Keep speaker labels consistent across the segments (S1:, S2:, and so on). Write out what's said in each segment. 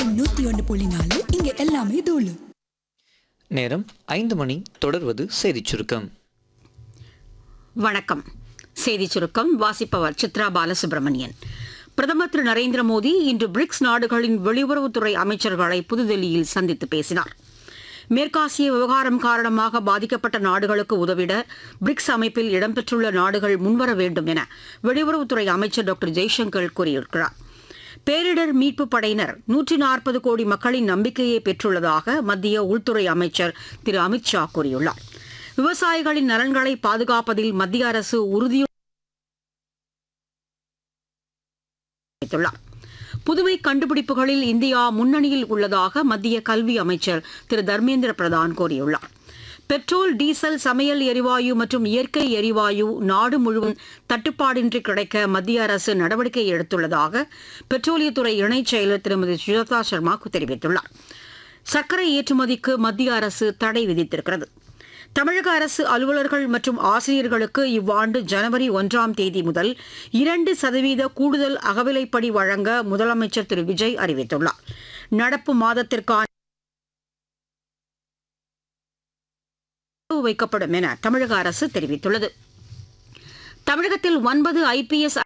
S1: FM நூத்தி ஒன்று புள்ளி நாலு இங்க எல்லாமே தூளு
S2: நேரம் ஐந்து மணி தொடர்வது செய்திச் சுருக்கம்
S3: வணக்கம் செய்தி சுருக்கம் வாசிப்பவர் சித்ரா பாலசுப்ரமணியன் பிரதமர் திரு நரேந்திர மோடி இன்று பிரிக்ஸ் நாடுகளின் வெளியுறவுத்துறை அமைச்சர்களை புதுதில்லியில் சந்தித்து பேசினார் மேற்காசிய விவகாரம் காரணமாக பாதிக்கப்பட்ட நாடுகளுக்கு உதவிட பிரிக்ஸ் அமைப்பில் இடம்பெற்றுள்ள நாடுகள் முன்வர வேண்டும் என வெளியுறவுத்துறை அமைச்சர் டாக்டர் ஜெய்சங்கர் கூறியிருக்கிறார் பேரிடர் மீட்புப் படையினர் நூற்றி நாற்பது கோடி மக்களின் நம்பிக்கையை பெற்றுள்ளதாக மத்திய உள்துறை அமைச்சர் திரு அமித் ஷா கூறியுள்ளார் விவசாயிகளின் நலன்களை பாதுகாப்பதில் மத்திய அரசு உறுதியுடன் தெரிவித்துள்ளார் புதுமை கண்டுபிடிப்புகளில் இந்தியா முன்னணியில் உள்ளதாக மத்திய கல்வி அமைச்சர் திரு தர்மேந்திர பிரதான் கூறியுள்ளார் பெட்ரோல் டீசல் சமையல் எரிவாயு மற்றும் இயற்கை எரிவாயு நாடு முழுவதும் தட்டுப்பாடின்றி கிடைக்க மத்திய அரசு நடவடிக்கை எடுத்துள்ளதாக பெட்ரோலியத்துறை இணைச் செயலர் திருமதி சுஜாதா சர்மா தெரிவித்துள்ளார் சர்க்கரை ஏற்றுமதிக்கு மத்திய அரசு தடை விதித்திருக்கிறது தமிழக அரசு அலுவலர்கள் மற்றும் ஆசிரியர்களுக்கு இவ்வாண்டு ஜனவரி ஒன்றாம் தேதி முதல் இரண்டு சதவீத கூடுதல் அகவிலைப்படி வழங்க முதலமைச்சர் திரு விஜய் அறிவித்துள்ளார் நடப்பு மாதத்திற்கான வைக்கப்படும் என தமிழக அரசு தெரிவித்துள்ளது தமிழகத்தில் ஒன்பது ஐபிஎஸ்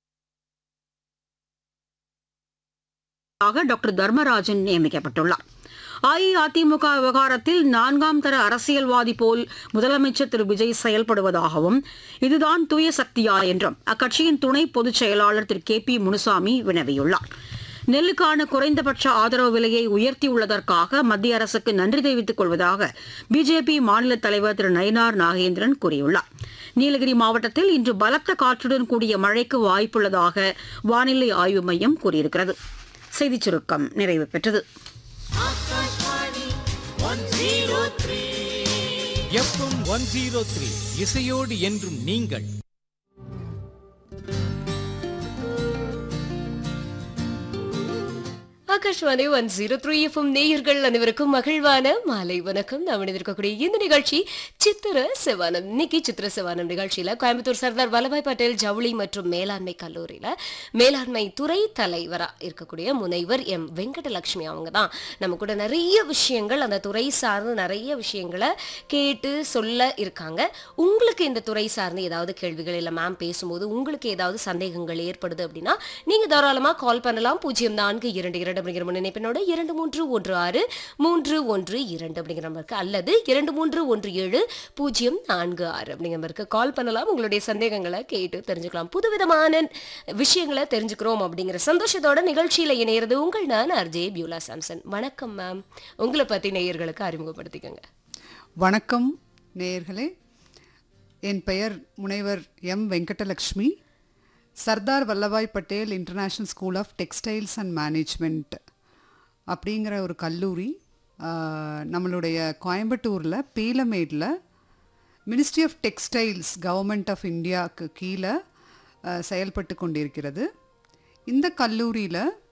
S3: டாக்டர் தர்மராஜன் நியமிக்கப்பட்டுள்ளார் அஇஅதிமுக விவகாரத்தில் நான்காம் தர அரசியல்வாதி போல் முதலமைச்சர் திரு விஜய் செயல்படுவதாகவும் இதுதான் தூய சக்தியா என்றும் அக்கட்சியின் துணை பொதுச் செயலாளர் திரு கே பி முனுசாமி வினவியுள்ளார் நெல்லுக்கான குறைந்தபட்ச ஆதரவு விலையை உயர்த்தியுள்ளதற்காக மத்திய அரசுக்கு நன்றி தெரிவித்துக் கொள்வதாக பிஜேபி மாநில தலைவர் திரு நயினார் நாகேந்திரன் கூறியுள்ளார் நீலகிரி மாவட்டத்தில் இன்று பலத்த காற்றுடன் கூடிய மழைக்கு வாய்ப்புள்ளதாக வானிலை ஆய்வு மையம் கூறியிருக்கிறது செய்திச் சுருக்கம் நிறைவு பெற்றது
S4: எஃப்எம் ஒன் ஜீரோ த்ரீ இசையோடு என்றும் நீங்கள்
S5: Akashvani one zero three FM நேயர்கள் அனைவருக்கும் மகிழ்வான மாலை வணக்கம் நாம் இணைந்திருக்கக்கூடிய இந்த நிகழ்ச்சி சித்திர செவானம் இன்னைக்கு சித்திர செவானம் நிகழ்ச்சியில கோயம்புத்தூர் சர்தார் வல்லபாய் பட்டேல் ஜவுளி மற்றும் மேலாண்மை கல்லூரியில மேலாண்மை துறை தலைவரா இருக்கக்கூடிய முனைவர் எம் வெங்கடலட்சுமி அவங்க தான் நம்ம கூட நிறைய விஷயங்கள் அந்த துறை சார்ந்து நிறைய விஷயங்களை கேட்டு சொல்ல இருக்காங்க உங்களுக்கு இந்த துறை சார்ந்து ஏதாவது கேள்விகள் இல்லை மேம் பேசும்போது உங்களுக்கு ஏதாவது சந்தேகங்கள் ஏற்படுது அப்படின்னா நீங்க தாராளமா கால் பண்ணலாம் பூஜ்ஜியம் நான்கு இரண்டு இரண்டு அப்படிங்கிற முன்னிணைப்பினோட இரண்டு மூன்று ஒன்று ஆறு மூன்று ஒன்று இரண்டு அப்படிங்கிற நம்பருக்கு அல்லது இரண்டு மூன்று ஒன்று ஏழு பூஜ்ஜியம் நான்கு ஆறு அப்படிங்கிற நம்பருக்கு கால் பண்ணலாம் உங்களுடைய சந்தேகங்களை கேட்டு தெரிஞ்சுக்கலாம் புதுவிதமான விஷயங்களை தெரிஞ்சுக்கிறோம் அப்படிங்கிற சந்தோஷத்தோட நிகழ்ச்சியில இணையிறது உங்கள் நான் அர்ஜே பியூலா சாம்சன் வணக்கம் மேம் உங்களை பத்தி நேயர்களுக்கு அறிமுகப்படுத்திக்கோங்க
S6: வணக்கம் நேயர்களே என் பெயர் முனைவர் M Venkatalakshmi Sardar Vallabhbhai Patel international school of textiles and management அப்படிங்கிற ஒரு கல்லூரி ஆஹ், நம்மளுடைய கோயம்புத்தூரில் பீலமேடில் ministry of textiles government of இந்தியாவுக்கு கீழே ஆஹ், செயல்பட்டு கொண்டிருக்கிறது இந்த கல்லூரியில்